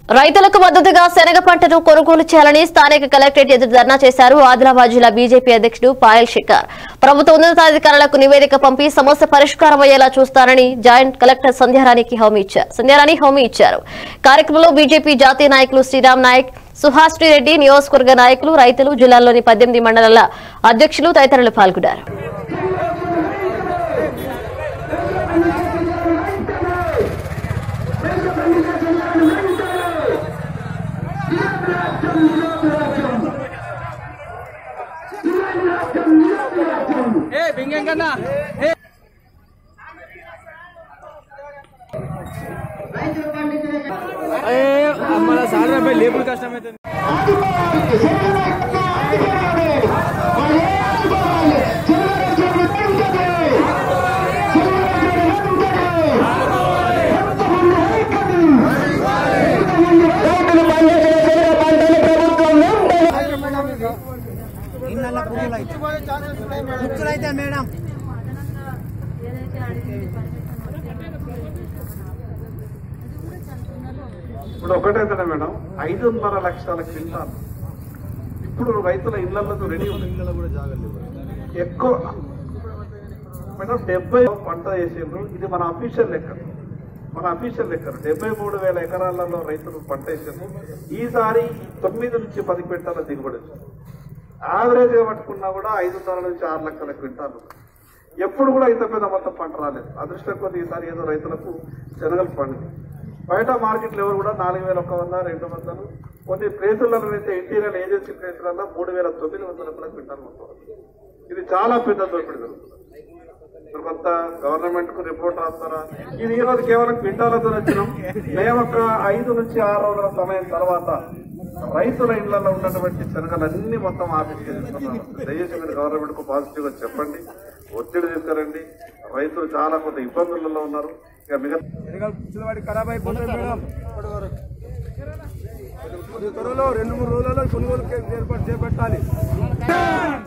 రైతులకు మద్దతుగా శనగ పంటను కొనుగోలు చేయాలని స్థానిక కలెక్టరేట్ ఎదురు ధర్నా చేశారు ఆదిలాబాద్ జిల్లా బీజేపీ అధ్యక్షుడు పాయల్ శికార్ ప్రభుత్వ ఉన్నతాధికారులకు నివేదిక పంపి సమస్య పరిష్కారం అయ్యేలా చూస్తారని జాయింట్ కలెక్టర్ సంధ్యారాణికి హామీ ఇచ్చారు సంధ్యారాణి హామీ ఇచ్చారు కార్యక్రమంలో బీజేపీ జాతీయ నాయకులు శ్రీరామ్ నాయక్ సుహాశ్రీ రెడ్డి నియోజకవర్గ నాయకులు రైతులు జిల్లాలోని పద్దెనిమిది మండలాల అధ్యక్షులు తదితరులు పాల్గొన్నారు ఏ బింగం కన్నా ఏ మన సార్ లేబుల్ కష్టమైతే అయితే మేడం ఇప్పుడు ఒకటేతనే మేడం ఐదున్నర లక్షల క్వింటాల్ ఇప్పుడు రైతుల ఇళ్లలో రెడీ ఉంది ఎక్కువ మేడం డెబ్బై పంట వేసిండ్రు ఇది మన అఫీషియల్ లెక్క మన అఫీషియల్ లెక్క డెబ్బై మూడు వేల ఎకరాలలో రైతులు పంట వేసిండ్రు ఈసారి తొమ్మిది నుంచి పది క్వింటాల దిగుబడి వచ్చింది యావరేజ్ గా పట్టుకున్నా కూడా ఐదున్నర నుంచి ఆరు లక్షల క్వింటాలు ఎప్పుడు కూడా ఇంత పెద్ద మొత్తం పంట రాలేదు అదృష్టం కొద్ది ఈసారి ఏదో రైతులకు శనగలు పండింది బయట మార్కెట్ లెవెల్ కూడా నాలుగు వేల ఒక్క వంద రెండు వందలు కొన్ని ప్లేసులలో అయితే ఇంటీరియర్ ఏజెన్సీ ప్లేసులలో మూడు వేల తొమ్మిది వందల కూడా క్వింటాల్ ఉంటుంది ఇది చాలా పెద్ద దోపిడీ జరుగుతుంది ఇప్పుడు కొంత గవర్నమెంట్ కు రిపోర్ట్ రాస్తారా ఇది ఈ రోజు కేవలం క్వింటాలతో వచ్చినాం మేము ఒక ఐదు నుంచి ఆరు రోజుల సమయం తర్వాత రైతుల ఇళ్లలో ఉన్నటువంటి శనగలన్నీ మొత్తం ఆఫీస్కి తీసుకున్నాం దయచేసి మీరు గవర్నమెంట్ కు పాజిటివ్ గా చెప్పండి ఒత్తిడి తీసుకురండి రైతులు చాలా కొంత ఇబ్బందులలో ఉన్నారు ఇక మిగతా పిల్లవాడి ఖరాబ్ అయిపోతుంది మేడం త్వరలో రెండు మూడు రోజులలో కొనుగోలు ఏర్పాటు చేపట్టాలి